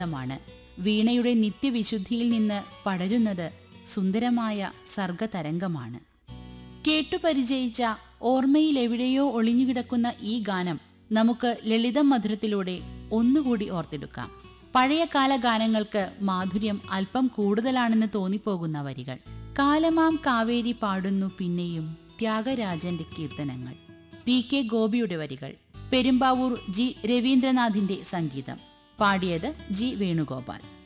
മാണ് വീണയുടെ നിത്യവിശുദ്ധിയിൽ നിന്ന് പടരുന്നത് സുന്ദരമായ സർഗതരംഗമാണ് കേട്ടുപരിചയിച്ച ഓർമ്മയിൽ എവിടെയോ ഒളിഞ്ഞുകിടക്കുന്ന ഈ ഗാനം നമുക്ക് ലളിതം മധുരത്തിലൂടെ ഒന്നുകൂടി ഓർത്തെടുക്കാം പഴയകാല ഗാനങ്ങൾക്ക് മാധുര്യം അല്പം കൂടുതലാണെന്ന് തോന്നിപ്പോകുന്ന വരികൾ കാലമാം കാവേരി പാടുന്നു പിന്നെയും ത്യാഗരാജന്റെ കീർത്തനങ്ങൾ പി കെ ഗോപിയുടെ വരികൾ പെരുമ്പാവൂർ ജി രവീന്ദ്രനാഥിന്റെ സംഗീതം പാടിയത് ജി വേണുഗോപാൽ